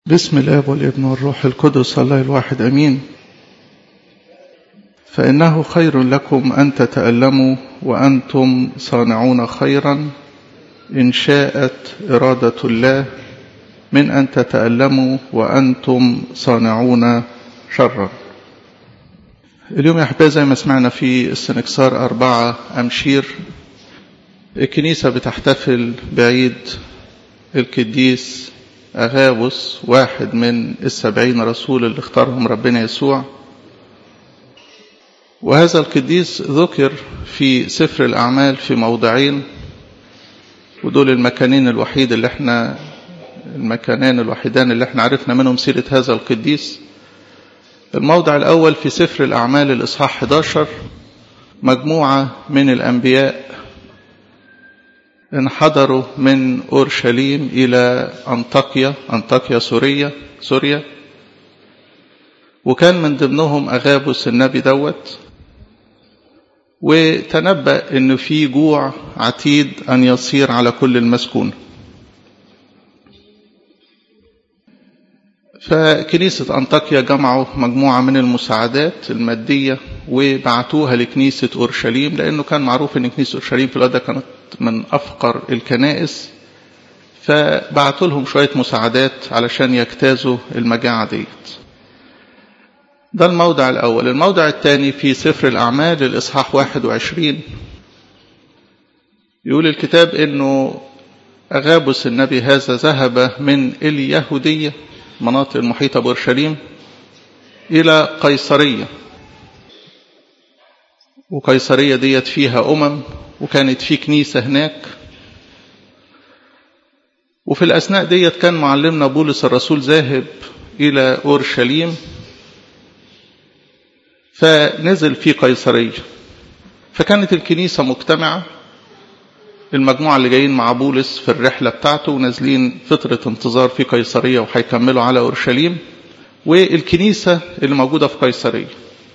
بسم الاب والابن والروح القدس الله الواحد امين فانه خير لكم ان تتالموا وانتم صانعون خيرا ان شاءت اراده الله من ان تتالموا وانتم صانعون شرا اليوم يا احبائي زي ما سمعنا في السنكسار أربعة أمشير الكنيسة بتحتفل بعيد القديس أغابس واحد من السبعين رسول اللي اختارهم ربنا يسوع وهذا القديس ذكر في سفر الأعمال في موضعين ودول المكانين الوحيد اللي احنا المكانان الوحيدان اللي احنا عرفنا منهم سيرة هذا القديس الموضع الأول في سفر الأعمال الإصحاح 11 مجموعة من الأنبياء انحدروا من أورشليم إلى أنطاكيا أنطاكيا سوريا سوريا وكان من ضمنهم أغابس النبي دوت وتنبأ إنه في جوع عتيد أن يصير على كل المسكون فكنيسة أنطاكيا جمعوا مجموعة من المساعدات المادية وبعتوها لكنيسة أورشليم لأنه كان معروف أن كنيسة أورشليم في الوقت ده كانت من أفقر الكنائس فبعتوا لهم شوية مساعدات علشان يجتازوا المجاعة ديت ده الموضع الأول الموضع الثاني في سفر الأعمال الإصحاح 21 يقول الكتاب أنه أغابس النبي هذا ذهب من اليهودية المناطق المحيطة بأورشليم إلى قيصرية وقيصرية ديت فيها أمم وكانت في كنيسة هناك وفي الأثناء ديت كان معلمنا بولس الرسول ذاهب إلى أورشليم فنزل في قيصرية فكانت الكنيسة مجتمعة المجموعة اللي جايين مع بولس في الرحلة بتاعته ونازلين فترة انتظار في قيصرية وهيكملوا على أورشليم والكنيسة اللي موجودة في قيصرية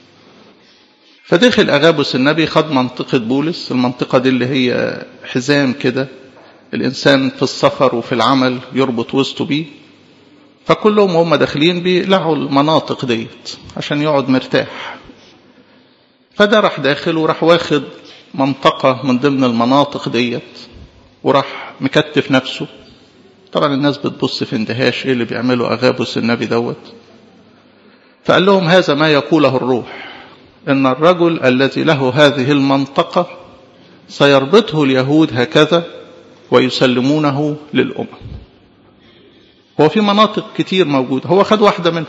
فدخل أغابس النبي خد منطقة بولس المنطقة دي اللي هي حزام كده الإنسان في السفر وفي العمل يربط وسطه بيه فكلهم هم داخلين بيلعوا المناطق ديت عشان يقعد مرتاح فده راح داخل وراح واخد منطقة من ضمن المناطق ديت وراح مكتف نفسه طبعا الناس بتبص في اندهاش ايه اللي بيعمله أغابس النبي دوت فقال لهم هذا ما يقوله الروح إن الرجل الذي له هذه المنطقة سيربطه اليهود هكذا ويسلمونه للأمم هو في مناطق كتير موجودة هو خد واحدة منهم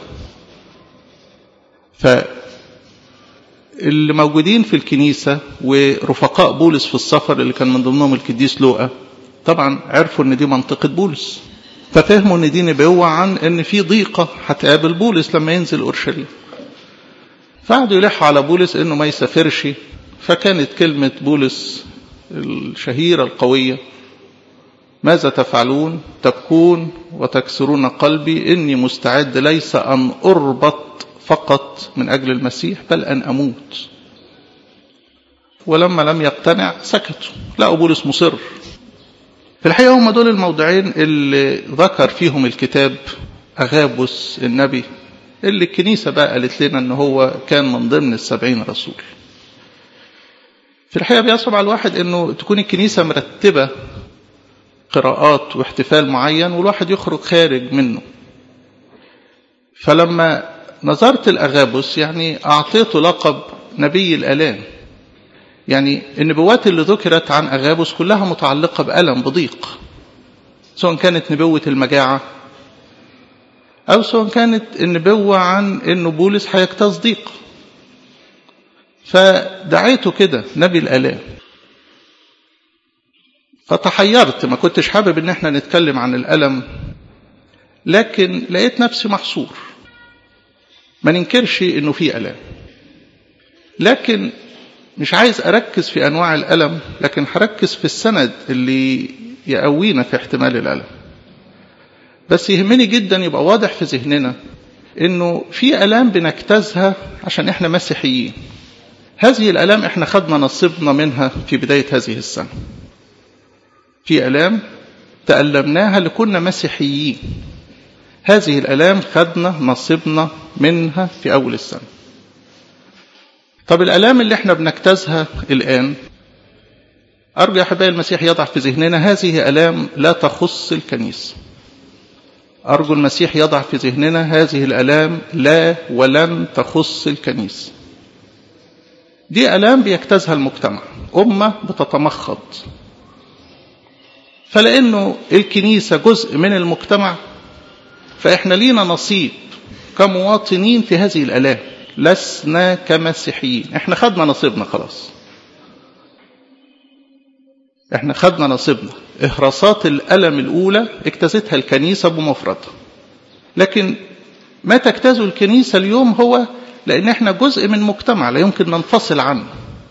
ف اللي موجودين في الكنيسة ورفقاء بولس في السفر اللي كان من ضمنهم القديس لوقا طبعا عرفوا ان دي منطقة بولس ففهموا ان دي نبوة عن ان في ضيقة هتقابل بولس لما ينزل اورشليم فقعدوا يلحوا على بولس انه ما يسافرش فكانت كلمة بولس الشهيرة القوية ماذا تفعلون تبكون وتكسرون قلبي إني مستعد ليس أن أربط فقط من أجل المسيح بل أن أموت ولما لم يقتنع سكتوا لقوا بولس مصر في الحقيقة هم دول الموضعين اللي ذكر فيهم الكتاب أغابس النبي اللي الكنيسة بقى قالت لنا أنه هو كان من ضمن السبعين رسول في الحقيقة بيصعب على الواحد أنه تكون الكنيسة مرتبة قراءات واحتفال معين والواحد يخرج خارج منه فلما نظرت الأغابس يعني أعطيته لقب نبي الآلام يعني النبوات اللي ذكرت عن أغابس كلها متعلقة بألم بضيق سواء كانت نبوة المجاعة أو سواء كانت النبوة عن أنه بولس هيجتاز ضيق فدعيته كده نبي الآلام فتحيرت ما كنتش حابب ان احنا نتكلم عن الألم لكن لقيت نفسي محصور ما ننكرش انه في ألم لكن مش عايز اركز في انواع الألم لكن هركز في السند اللي يقوينا في احتمال الألم بس يهمني جدا يبقى واضح في ذهننا انه في ألام بنجتازها عشان احنا مسيحيين هذه الألام احنا خدنا نصيبنا منها في بداية هذه السنة في ألام تألمناها لكنا مسيحيين هذه الآلام خدنا نصيبنا منها في أول السنة طب الآلام اللي احنا بنجتازها الآن أرجو يا حبايب المسيح يضع في ذهننا هذه آلام لا تخص الكنيسة أرجو المسيح يضع في ذهننا هذه الآلام لا ولن تخص الكنيسة دي آلام بيجتازها المجتمع أمة بتتمخض فلأنه الكنيسة جزء من المجتمع فإحنا لينا نصيب كمواطنين في هذه الآلام لسنا كمسيحيين احنا خدنا نصيبنا خلاص احنا خدنا نصيبنا اهراسات الألم الأولى اجتازتها الكنيسة بمفردها لكن ما تجتازه الكنيسة اليوم هو لأن احنا جزء من مجتمع لا يمكن ننفصل عنه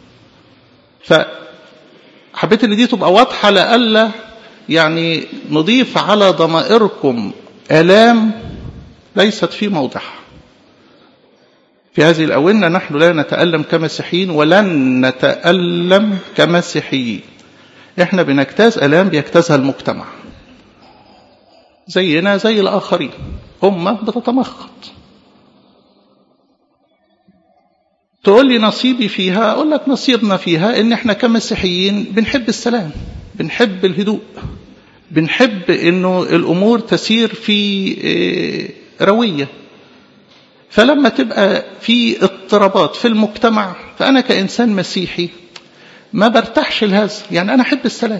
فحبيت ان دي تبقى واضحة لألا يعني نضيف على ضمائركم آلام ليست في موضعها في هذه الأونة نحن لا نتألم كمسيحيين ولن نتألم كمسيحيين احنا بنجتاز ألام بيجتازها المجتمع زينا زي الآخرين أمة بتتمخض تقول لي نصيبي فيها أقول لك نصيبنا فيها إن إحنا كمسيحيين بنحب السلام بنحب الهدوء بنحب إنه الأمور تسير في روية فلما تبقى في اضطرابات في المجتمع فأنا كإنسان مسيحي ما برتاحش لهذا يعني أنا أحب السلام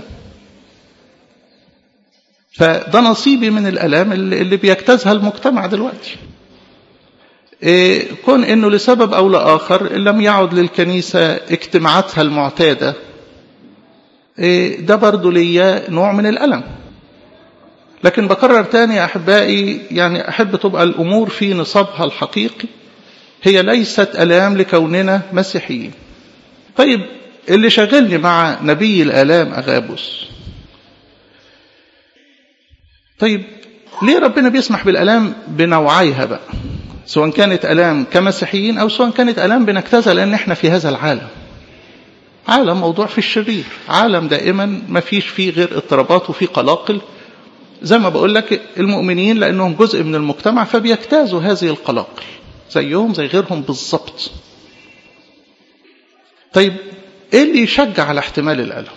فده نصيبي من الألام اللي بيجتازها المجتمع دلوقتي إيه كون انه لسبب او لاخر لم يعد للكنيسه اجتماعاتها المعتاده إيه ده برضه ليا نوع من الالم لكن بكرر تاني يا احبائي يعني احب تبقى الامور في نصابها الحقيقي هي ليست الام لكوننا مسيحيين طيب اللي شغلني مع نبي الالام اغابوس طيب ليه ربنا بيسمح بالالام بنوعيها بقى سواء كانت ألام كمسيحيين أو سواء كانت ألام بنجتازها لأن احنا في هذا العالم عالم موضوع في الشرير عالم دائما ما فيش فيه غير اضطرابات وفيه قلاقل زي ما بقول لك المؤمنين لأنهم جزء من المجتمع فبيجتازوا هذه القلاقل زيهم زي غيرهم بالظبط طيب ايه اللي يشجع على احتمال الألم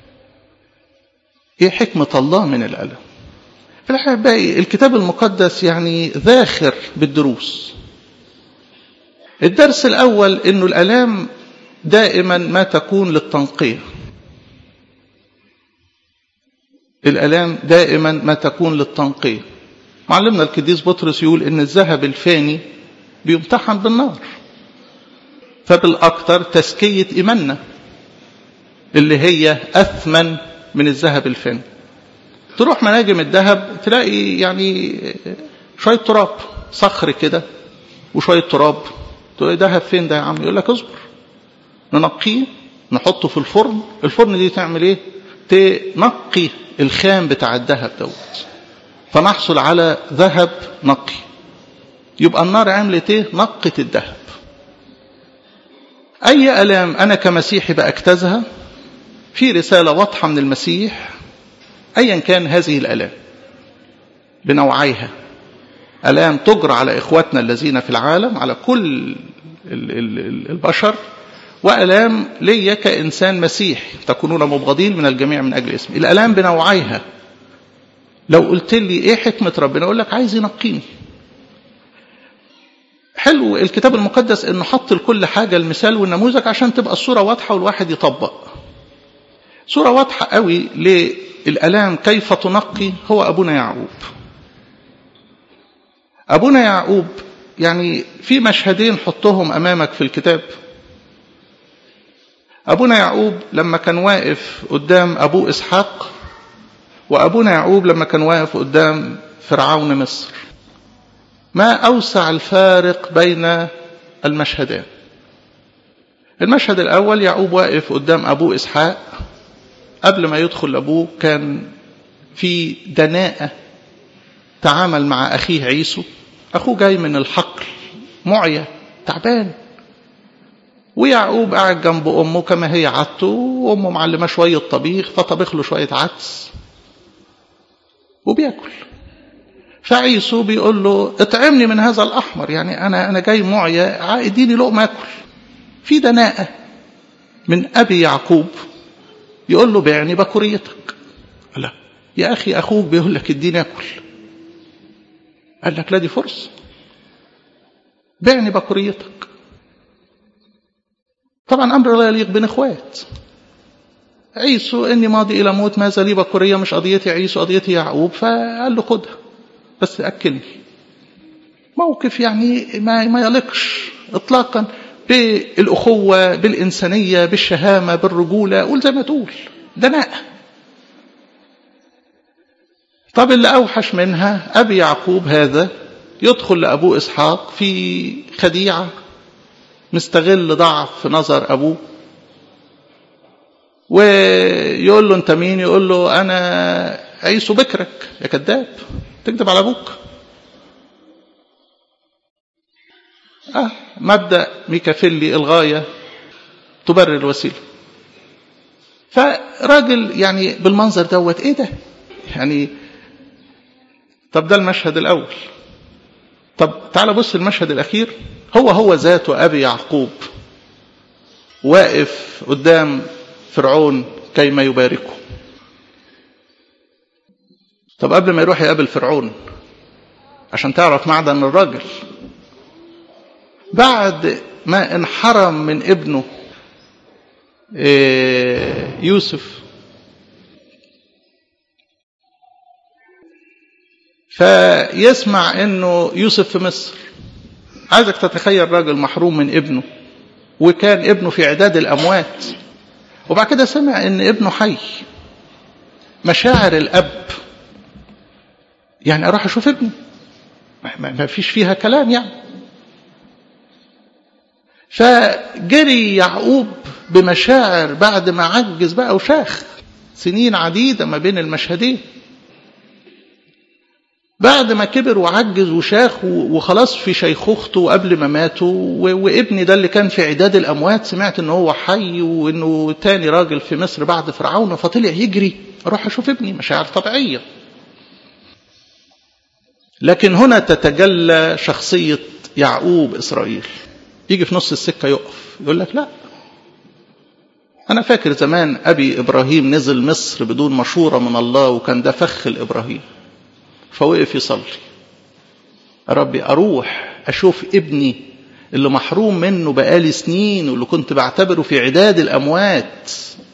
ايه حكمة الله من الألم في الحقيقة باقي الكتاب المقدس يعني ذاخر بالدروس الدرس الأول أنه الألام دائما ما تكون للتنقية الألام دائما ما تكون للتنقية معلمنا القديس بطرس يقول أن الذهب الفاني بيمتحن بالنار فبالأكثر تزكية إيماننا اللي هي أثمن من الذهب الفاني تروح مناجم الذهب تلاقي يعني شوية تراب صخر كده وشوية تراب تقول ذهب فين ده يا عم يقول لك اصبر ننقيه نحطه في الفرن الفرن دي تعمل ايه تنقي الخام بتاع الذهب دوت فنحصل على ذهب نقي يبقى النار عملت ايه نقت الذهب اي الام انا كمسيحي باجتازها في رساله واضحه من المسيح ايا كان هذه الالام بنوعيها الام تجرى على اخواتنا الذين في العالم على كل البشر والام ليا كانسان مسيحي تكونون مبغضين من الجميع من اجل اسمي الالام بنوعيها لو قلت لي ايه حكمه ربنا اقول لك عايز ينقيني حلو الكتاب المقدس انه حط لكل حاجه المثال والنموذج عشان تبقى الصوره واضحه والواحد يطبق صوره واضحه قوي للالام كيف تنقي هو ابونا يعقوب ابونا يعقوب يعني في مشهدين حطهم امامك في الكتاب ابونا يعقوب لما كان واقف قدام ابوه اسحاق وابونا يعقوب لما كان واقف قدام فرعون مصر ما اوسع الفارق بين المشهدين المشهد الاول يعقوب واقف قدام ابوه اسحاق قبل ما يدخل ابوه كان في دناءه تعامل مع اخيه عيسو اخوه جاي من الحقل معيا تعبان ويعقوب قاعد جنب امه كما هي عادته وامه معلمه شويه طبيخ فطبخ له شويه عدس وبياكل فعيسو بيقول له اطعمني من هذا الأحمر يعني أنا أنا جاي معيا اديني لقمة أكل في دناءة من أبي يعقوب يقول له بعني بكوريتك لا يا أخي أخوك بيقول لك اديني أكل قال لك لا دي فرصة بعني بكوريتك طبعا أمر لا يليق بين إخوات عيسو إني ماضي إلى موت ماذا لي بكورية مش قضيتي عيسو قضيتي يعقوب فقال له خدها بس أكلني موقف يعني ما, ما يليقش إطلاقا بالأخوة بالإنسانية بالشهامة بالرجولة قول زي ما تقول دناء طب اللي أوحش منها أبي يعقوب هذا يدخل لأبوه إسحاق في خديعة مستغل ضعف في نظر أبوه ويقول له أنت مين يقول له أنا عيسو بكرك يا كذاب تكذب على أبوك آه مبدأ ميكافيلي الغاية تبرر الوسيلة فراجل يعني بالمنظر دوت ايه ده يعني طب ده المشهد الاول طب تعال بص المشهد الاخير هو هو ذاته ابي يعقوب واقف قدام فرعون كيما يباركه طب قبل ما يروح يقابل فرعون عشان تعرف معدن الراجل بعد ما انحرم من ابنه يوسف فيسمع انه يوسف في مصر عايزك تتخيل راجل محروم من ابنه وكان ابنه في عداد الاموات وبعد كده سمع ان ابنه حي مشاعر الاب يعني اروح اشوف ابني ما فيش فيها كلام يعني فجري يعقوب بمشاعر بعد ما عجز بقى وشاخ سنين عديدة ما بين المشهدين بعد ما كبر وعجز وشاخ وخلاص في شيخوخته قبل ما ماتوا وابني ده اللي كان في عداد الأموات سمعت ان هو حي وانه تاني راجل في مصر بعد فرعون فطلع يجري اروح اشوف ابني مشاعر طبيعية لكن هنا تتجلى شخصية يعقوب إسرائيل يجي في نص السكة يقف يقول لك لا أنا فاكر زمان أبي إبراهيم نزل مصر بدون مشورة من الله وكان ده فخ الإبراهيم فوقف يصلي ربي أروح أشوف ابني اللي محروم منه بقالي سنين واللي كنت بعتبره في عداد الأموات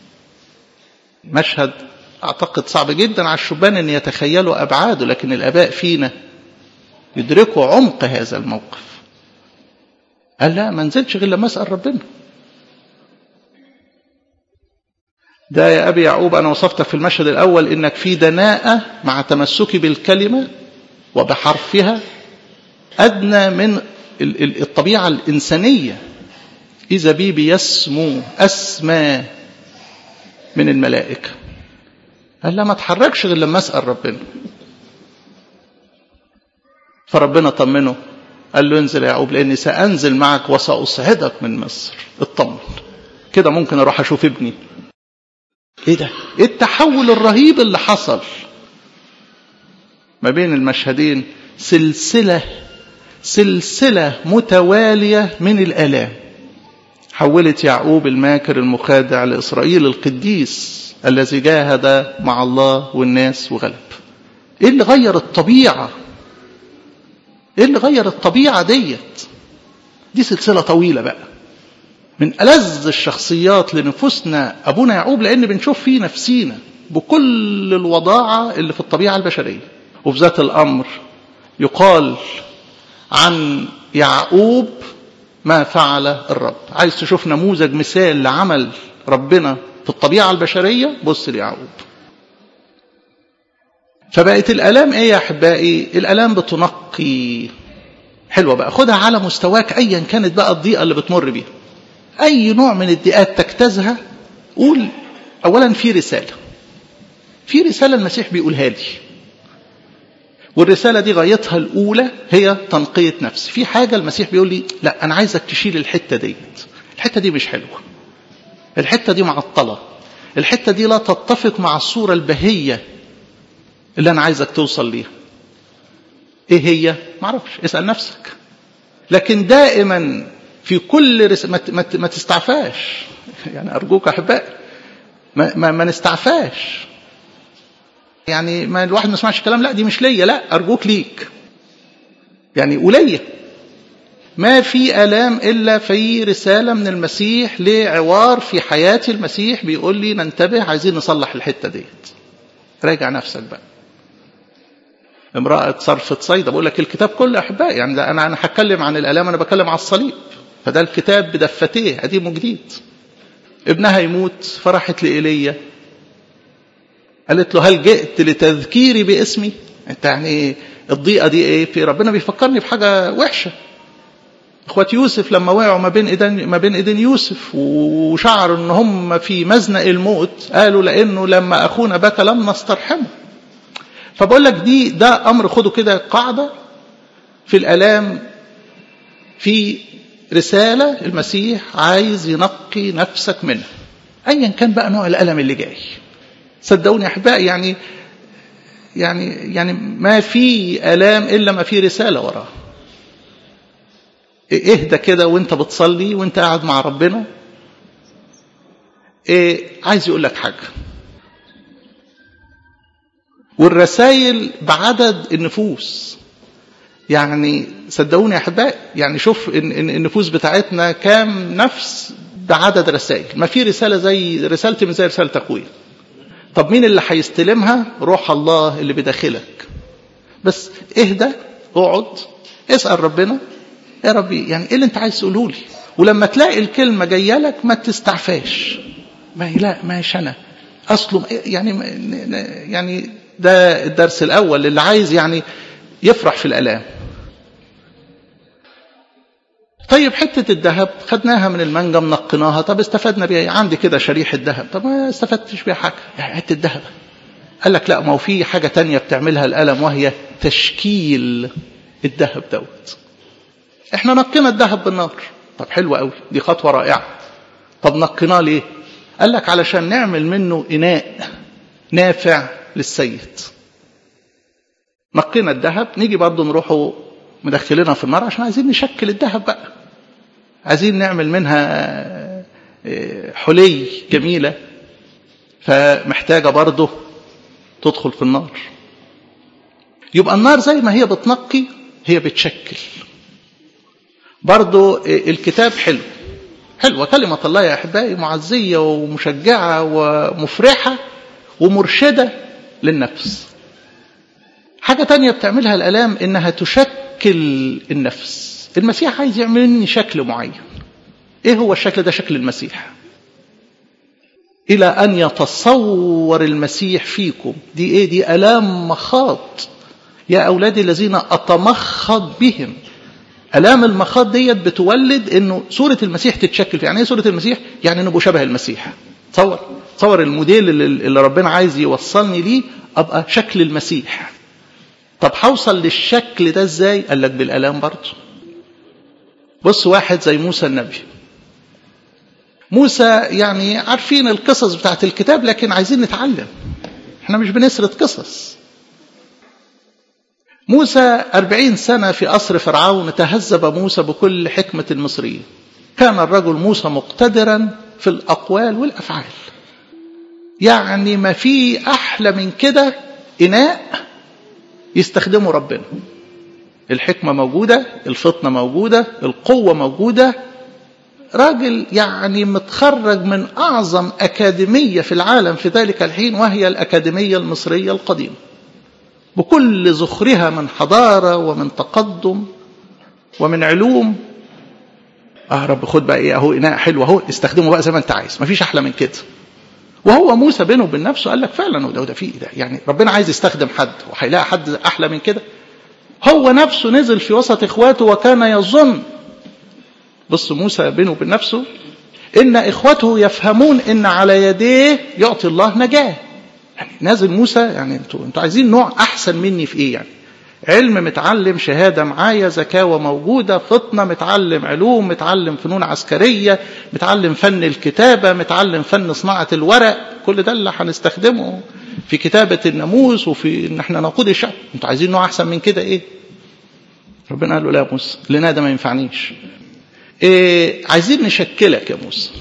مشهد أعتقد صعب جدا على الشبان أن يتخيلوا أبعاده لكن الآباء فينا يدركوا عمق هذا الموقف قال لا ما نزلش غير لما اسال ربنا ده يا ابي يعقوب انا وصفتك في المشهد الاول انك في دناءه مع تمسكي بالكلمه وبحرفها ادنى من الطبيعه الانسانيه اذا بي بيسمو اسمى من الملائكه قال لا ما اتحركش غير لما اسال ربنا فربنا طمنه قال له انزل يا يعقوب لاني سانزل معك وساصعدك من مصر اطمن كده ممكن اروح اشوف ابني ايه ده ايه التحول الرهيب اللي حصل ما بين المشهدين سلسله سلسله متواليه من الالام حولت يعقوب الماكر المخادع لاسرائيل القديس الذي جاهد مع الله والناس وغلب ايه اللي غير الطبيعه ايه اللي غير الطبيعة ديت دي سلسلة طويلة بقى من ألذ الشخصيات لنفوسنا أبونا يعقوب لأن بنشوف فيه نفسينا بكل الوضاعة اللي في الطبيعة البشرية وفي ذات الأمر يقال عن يعقوب ما فعل الرب عايز تشوف نموذج مثال لعمل ربنا في الطبيعة البشرية بص ليعقوب فبقت الالام ايه يا احبائي الالام بتنقي حلوه بقى خدها على مستواك ايا كانت بقى الضيقه اللي بتمر بيها اي نوع من الضيقات تجتازها قول اولا في رساله في رساله المسيح بيقولها لي والرسالة دي غايتها الأولى هي تنقية نفس في حاجة المسيح بيقول لي لا أنا عايزك تشيل الحتة ديت الحتة دي مش حلوة الحتة دي معطلة الحتة دي لا تتفق مع الصورة البهية اللي أنا عايزك توصل ليها ايه هي معرفش اسأل نفسك لكن دائما في كل رس... ما, ما... ما تستعفاش يعني أرجوك أحبائي ما, ما, ما نستعفاش يعني ما الواحد ما يسمعش الكلام لا دي مش ليا لا أرجوك ليك يعني وليا ما في آلام إلا في رسالة من المسيح لعوار في حياة المسيح بيقول لي ننتبه عايزين نصلح الحتة ديت راجع نفسك بقى امرأة صرفة صيدا بقول لك الكتاب كله أحبائي يعني ده أنا أنا هتكلم عن الآلام أنا بتكلم على الصليب فده الكتاب بدفتيه قديم وجديد ابنها يموت فرحت لإيليا قالت له هل جئت لتذكيري باسمي انت يعني الضيقة دي ايه في ربنا بيفكرني بحاجة وحشة اخوات يوسف لما وقعوا ما بين ايدين ما بين ايدين يوسف وشعروا ان هم في مزنق الموت قالوا لانه لما اخونا بكى لم نسترحمه فبقول لك دي ده امر خده كده قاعده في الالام في رساله المسيح عايز ينقي نفسك منها ايا كان بقى نوع الالم اللي جاي صدقوني يا احبائي يعني يعني يعني ما في الام الا ما في رساله وراها اهدى كده وانت بتصلي وانت قاعد مع ربنا إيه عايز يقول لك حاجه والرسائل بعدد النفوس يعني صدقوني يا احبائي يعني شوف إن إن النفوس بتاعتنا كام نفس بعدد رسائل ما في رساله زي رسالتي من زي رساله اخويا طب مين اللي هيستلمها روح الله اللي بداخلك بس اهدى اقعد اسال ربنا يا ربي يعني ايه اللي انت عايز تقوله لي ولما تلاقي الكلمه جايه لك ما تستعفاش ما لا ماش انا اصله يعني يعني ده الدرس الاول اللي عايز يعني يفرح في الالام طيب حتة الذهب خدناها من المنجم نقيناها طب استفدنا بيها عندي كده شريحة ذهب طب ما استفدتش بيها حاجة يعني حتة ذهب قال لك لا ما هو في حاجة تانية بتعملها الألم وهي تشكيل الذهب دوت احنا نقينا الذهب بالنار طب حلو قوي دي خطوة رائعة طب نقيناه ليه قال لك علشان نعمل منه إناء نافع للسيد نقينا الذهب نيجي برضه نروحوا مدخلينها في النار عشان عايزين نشكل الذهب بقى عايزين نعمل منها حلي جميلة فمحتاجة برضه تدخل في النار يبقى النار زي ما هي بتنقي هي بتشكل برضه الكتاب حلو حلوة كلمة الله يا أحبائي معزية ومشجعة ومفرحة ومرشدة للنفس حاجة تانية بتعملها الألام إنها تشكل النفس المسيح عايز يعمل مني شكل معين إيه هو الشكل ده شكل المسيح إلى أن يتصور المسيح فيكم دي إيه دي ألام مخاض يا أولادي الذين أتمخض بهم ألام المخاض ديت بتولد إنه صورة المسيح تتشكل يعني إيه صورة المسيح؟ يعني نبقى شبه المسيح تصور تصور الموديل اللي ربنا عايز يوصلني ليه أبقى شكل المسيح طب هوصل للشكل ده ازاي قال لك بالالام برضه بص واحد زي موسى النبي موسى يعني عارفين القصص بتاعت الكتاب لكن عايزين نتعلم احنا مش بنسرد قصص موسى أربعين سنة في أسر فرعون تهذب موسى بكل حكمة المصريين كان الرجل موسى مقتدرا في الأقوال والأفعال يعني ما في أحلى من كده إناء يستخدمه ربنا الحكمة موجودة الفطنة موجودة القوة موجودة راجل يعني متخرج من أعظم أكاديمية في العالم في ذلك الحين وهي الأكاديمية المصرية القديمة بكل زخرها من حضارة ومن تقدم ومن علوم اه رب خد بقى ايه اهو اناء حلو اهو استخدمه بقى زي ما انت عايز مفيش احلى من كده وهو موسى بينه وبين نفسه قال لك فعلا وده وده فيه ده يعني ربنا عايز يستخدم حد وهيلاقي حد احلى من كده هو نفسه نزل في وسط اخواته وكان يظن بص موسى بينه وبين نفسه ان اخوته يفهمون ان على يديه يعطي الله نجاه يعني نازل موسى يعني انتوا انتوا عايزين نوع احسن مني في ايه يعني علم متعلم شهادة معايا زكاوة موجودة فطنة متعلم علوم متعلم فنون عسكرية متعلم فن الكتابة متعلم فن صناعة الورق كل ده اللي هنستخدمه في كتابة الناموس وفي ان احنا نقود الشعب انتوا عايزين نوع احسن من كده ايه ربنا قال له لا يا موسى الإناء ده ما ينفعنيش إيه عايزين نشكلك يا موسى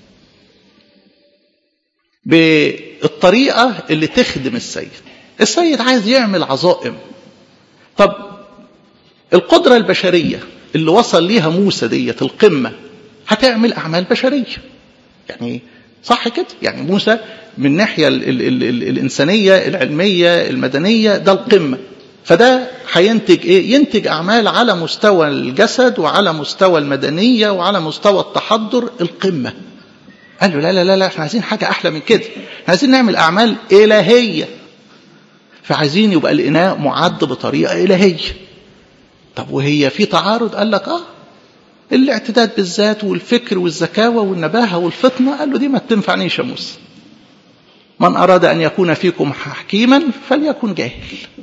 بالطريقة اللي تخدم السيد السيد عايز يعمل عظائم طب القدرة البشرية اللي وصل ليها موسى ديت القمة هتعمل أعمال بشرية يعني صح كده يعني موسى من الناحية ال ال ال ال الإنسانية العلمية المدنية ده القمة فده هينتج ايه ينتج اعمال على مستوى الجسد وعلى مستوى المدنيه وعلى مستوى التحضر القمه قال له لا لا لا لا احنا عايزين حاجه احلى من كده احنا عايزين نعمل اعمال الهيه فعايزين يبقى الاناء معد بطريقه الهيه طب وهي في تعارض قال لك اه الاعتداد بالذات والفكر والذكاوه والنباهه والفطنه قال له دي ما تنفعنيش يا موسى من اراد ان يكون فيكم حكيما فليكن جاهل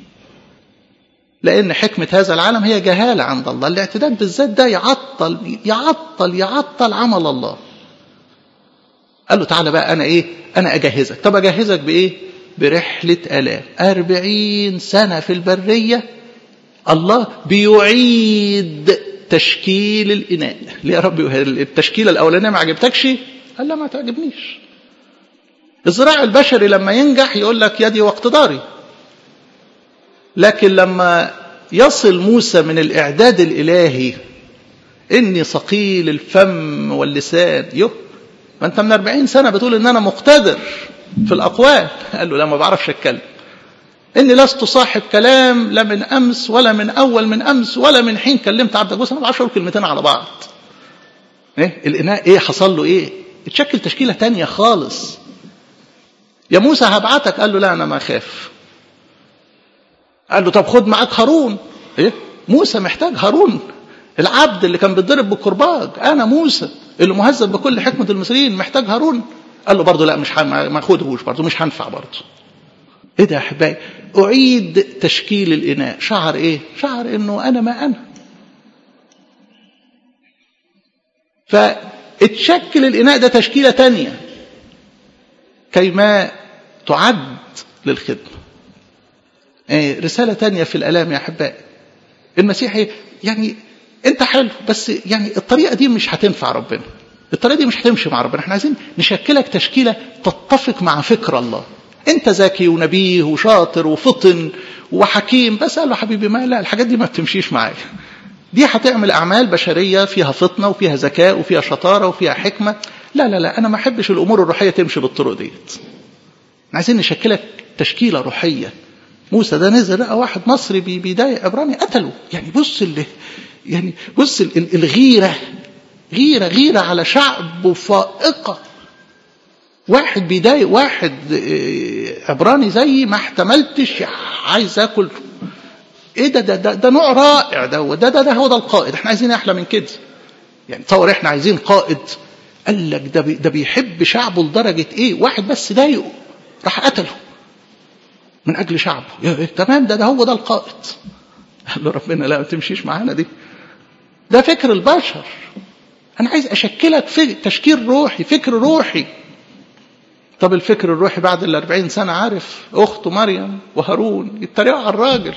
لأن حكمة هذا العالم هي جهالة عند الله الاعتداد بالذات ده يعطل يعطل يعطل عمل الله قال له تعالى بقى أنا إيه أنا أجهزك طب أجهزك بإيه برحلة آلام أربعين سنة في البرية الله بيعيد تشكيل الإناء ليه يا رب التشكيلة الأولانية ما عجبتكش قال لا ما تعجبنيش الزراع البشري لما ينجح يقول لك يدي واقتداري لكن لما يصل موسى من الإعداد الإلهي إني ثقيل الفم واللسان يو ما أنت من أربعين سنة بتقول إن أنا مقتدر في الأقوال قال له لا ما بعرفش أتكلم إني لست صاحب كلام لا من أمس ولا من أول من أمس ولا من حين كلمت عبدك بص أنا ما بعرفش أقول كلمتين على بعض إيه الإناء إيه حصل له إيه اتشكل تشكيلة تانية خالص يا موسى هبعتك قال له لا أنا ما أخاف قال له طب خد معاك هارون ايه موسى محتاج هارون العبد اللي كان بيتضرب بالكرباج انا موسى اللي مهذب بكل حكمه المصريين محتاج هارون قال له برضه لا مش ما خدهوش برضه مش هنفع برضه ايه ده يا احبائي اعيد تشكيل الاناء شعر ايه شعر انه انا ما انا فاتشكل الاناء ده تشكيله تانية كيما تعد للخدمه رسالة تانية في الألام يا أحبائي المسيح يعني أنت حلو بس يعني الطريقة دي مش هتنفع ربنا الطريقة دي مش هتمشي مع ربنا احنا عايزين نشكلك تشكيلة تتفق مع فكر الله أنت ذكي ونبيه وشاطر وفطن وحكيم بس قال له حبيبي ما لا الحاجات دي ما بتمشيش معايا دي هتعمل أعمال بشرية فيها فطنة وفيها ذكاء وفيها شطارة وفيها حكمة لا لا لا أنا ما أحبش الأمور الروحية تمشي بالطرق ديت عايزين نشكلك تشكيلة روحية موسى ده نزل لقى واحد مصري بيضايق عبراني قتله يعني بص اللي يعني بص الغيره غيره غيره على شعب فائقه واحد بيضايق واحد عبراني زي ما احتملتش عايز اكل ايه ده ده ده, ده نوع رائع ده ده ده, ده هو ده القائد احنا عايزين احلى من كده يعني تصور احنا عايزين قائد قال لك ده بي ده بيحب شعبه لدرجه ايه واحد بس ضايقه راح قتله من اجل شعبه يا تمام ده ده هو ده القائد قال له ربنا لا ما تمشيش معانا دي ده فكر البشر انا عايز اشكلك في تشكيل روحي فكر روحي طب الفكر الروحي بعد الأربعين سنة عارف أخته مريم وهارون يتريقوا على الراجل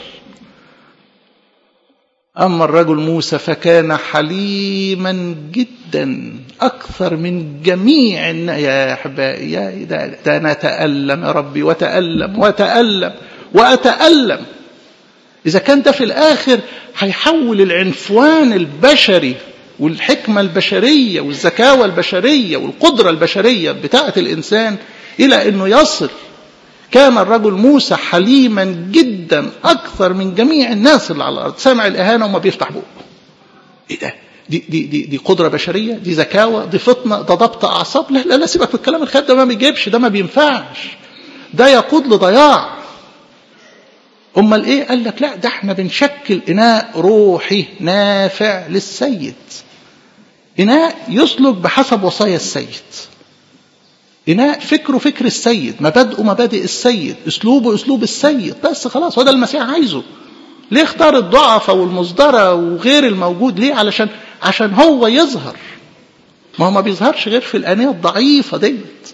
أما الرجل موسى فكان حليما جدا أكثر من جميع يا أحبائي يا ده, ده أنا أتألم يا ربي وتألم وتألم وأتألم إذا كان ده في الآخر هيحول العنفوان البشري والحكمة البشرية والذكاوة البشرية والقدرة البشرية بتاعة الإنسان إلى أنه يصل كان الرجل موسى حليما جدا أكثر من جميع الناس اللي على الأرض سامع الإهانة وما بيفتح بقه إيه ده دي, دي, دي, دي قدرة بشرية دي ذكاوة دي فطنة ده ضبط أعصاب لا لا لا سيبك من الكلام الخير ده ما بيجيبش ده ما بينفعش ده يقود لضياع أمال إيه قال لك لا ده احنا بنشكل إناء روحي نافع للسيد إناء يسلك بحسب وصايا السيد إناء فكره فكر السيد مبادئه مبادئ السيد أسلوبه أسلوب السيد بس خلاص هو ده المسيح عايزه ليه اختار الضعفة والمصدرة وغير الموجود ليه علشان عشان هو يظهر ما هو ما بيظهرش غير في الآنية الضعيفة ديت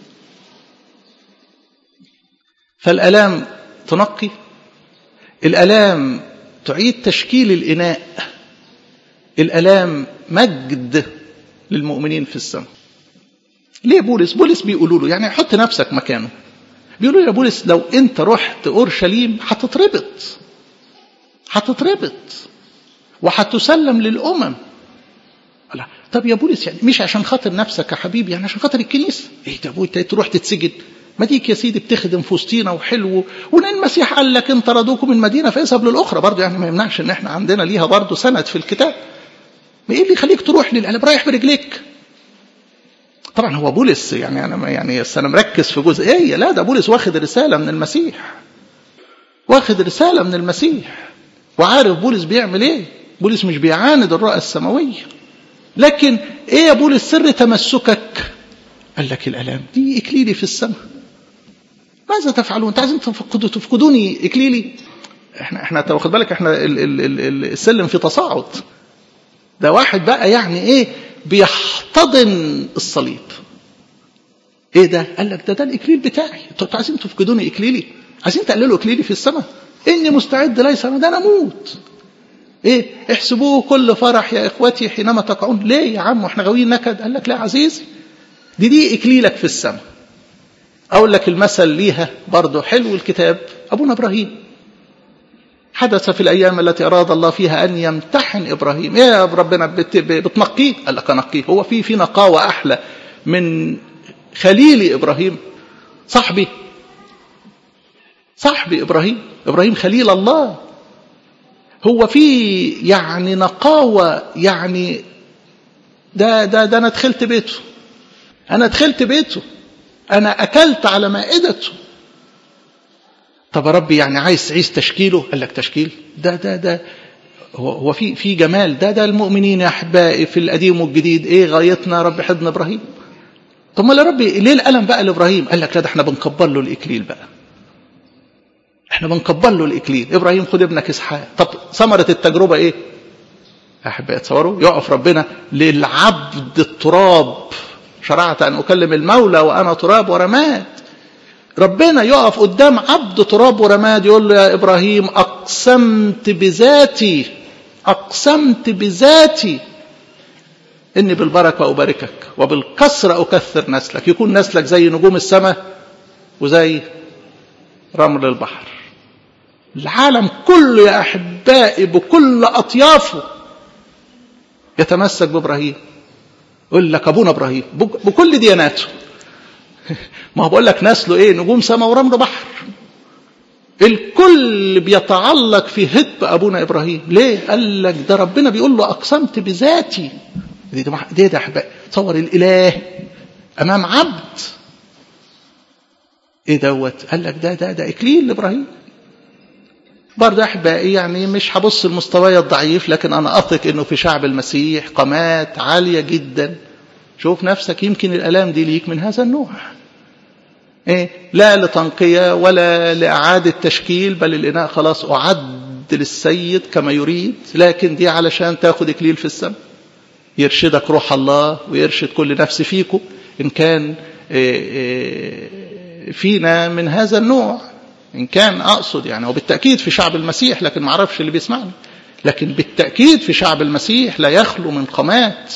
فالآلام تنقي الآلام تعيد تشكيل الإناء الالام مجد للمؤمنين في السماء ليه بولس بولس بيقولوا له يعني حط نفسك مكانه بيقولوا يا بولس لو انت رحت اورشليم هتتربط هتتربط وهتسلم للامم لا طب يا بولس يعني مش عشان خاطر نفسك يا حبيبي يعني عشان خاطر الكنيسه ايه ده ابوي تروح تتسجن ما ديك يا سيدي بتخدم في وسطينا وحلو وان المسيح قال لك ان طردوكم من المدينه فاذهب للاخرى برضه يعني ما يمنعش ان احنا عندنا ليها برضه سند في الكتاب ما ايه اللي يخليك تروح للقلب رايح برجليك طبعا هو بولس يعني انا يعني انا مركز في جزئيه إيه لا ده بولس واخد رساله من المسيح واخد رساله من المسيح وعارف بولس بيعمل ايه بولس مش بيعاند الرؤى السماويه لكن ايه يا بولس سر تمسكك قال لك الالام دي اكليلي في السماء ماذا تفعلون انت عايزين تفقدوا تفقدوني اكليلي احنا احنا واخد بالك احنا ال ال ال السلم في تصاعد ده واحد بقى يعني ايه بيحتضن الصليب ايه ده قال لك ده ده الاكليل بتاعي انتوا عايزين تفقدوني اكليلي عايزين تقللوا اكليلي في السماء اني مستعد ليس ده انا اموت ايه احسبوه كل فرح يا اخوتي حينما تقعون ليه يا عم احنا غاويين نكد قال لك لا عزيزي دي دي اكليلك في السماء اقول لك المثل ليها برضه حلو الكتاب ابونا ابراهيم حدث في الايام التي اراد الله فيها ان يمتحن ابراهيم ايه يا ربنا بتنقيه قال لك انقيه هو في في نقاوه احلى من خليلي ابراهيم صاحبي صاحبي ابراهيم ابراهيم خليل الله هو في يعني نقاوه يعني ده ده ده انا دخلت بيته انا دخلت بيته انا اكلت على مائدته طب يا ربي يعني عايز تعيش تشكيله قال لك تشكيل ده ده ده هو هو في في جمال ده ده المؤمنين يا احبائي في القديم والجديد ايه غايتنا يا رب حضن ابراهيم طب ما يا ربي ليه الالم بقى لابراهيم قال لك لا ده احنا بنكبر له الاكليل بقى احنا بنكبر له الاكليل ابراهيم خد ابنك اسحاق طب ثمره التجربه ايه يا احبائي تصوروا يقف ربنا للعبد التراب شرعت ان اكلم المولى وانا تراب ورماد ربنا يقف قدام عبد تراب ورماد يقول له يا ابراهيم اقسمت بذاتي اقسمت بذاتي اني بالبركه اباركك وبالكسر اكثر نسلك يكون نسلك زي نجوم السماء وزي رمل البحر العالم كله يا احبائي بكل اطيافه يتمسك بابراهيم يقول لك ابونا ابراهيم بكل دياناته ما هو بقول لك نسله ايه نجوم سماء ورمل بحر الكل بيتعلق في هب ابونا ابراهيم ليه قال لك ده ربنا بيقول له اقسمت بذاتي دي ده دي ده احبائي تصور الاله امام عبد ايه دوت قال لك ده ده ده اكليل لابراهيم برضه احبائي يعني مش هبص لمستواي الضعيف لكن انا اثق انه في شعب المسيح قامات عاليه جدا شوف نفسك يمكن الالام دي ليك من هذا النوع إيه؟ لا لتنقية ولا لإعادة تشكيل بل الإناء خلاص أعد للسيد كما يريد لكن دي علشان تاخد إكليل في السماء يرشدك روح الله ويرشد كل نفس فيكم إن كان فينا من هذا النوع إن كان أقصد يعني وبالتأكيد في شعب المسيح لكن ما أعرفش اللي بيسمعني لكن بالتأكيد في شعب المسيح لا يخلو من قامات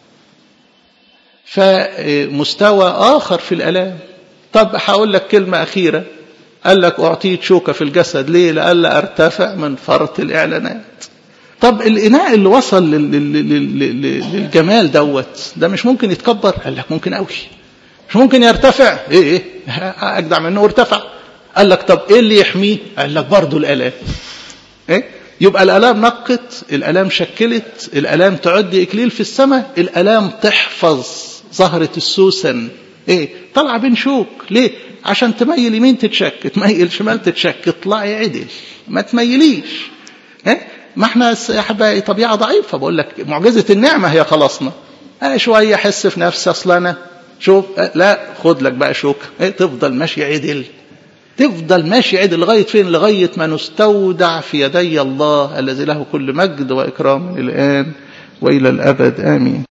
فمستوى آخر في الآلام طب هقول لك كلمة أخيرة قال لك أعطيت شوكة في الجسد ليه لألا أرتفع من فرط الإعلانات طب الإناء اللي وصل للجمال دوت ده مش ممكن يتكبر قال لك ممكن قوي مش ممكن يرتفع ايه ايه اجدع منه ارتفع قال لك طب ايه اللي يحميه قال لك برضه الالام ايه يبقى الالام نقت الالام شكلت الالام تعد اكليل في السماء الالام تحفظ زهره السوسن ايه طالعه بين شوك ليه عشان تميل يمين تتشك تميل شمال تتشك اطلعي عدل ما تميليش ايه ما احنا يا حبايبي طبيعه ضعيفه بقول لك معجزه النعمه هي خلاصنا اه شويه احس في نفسي اصل انا شوف اه لا خد لك بقى شوك ايه تفضل ماشي عدل تفضل ماشي عدل لغايه فين لغايه ما نستودع في يدي الله الذي له كل مجد واكرام الان والى الابد امين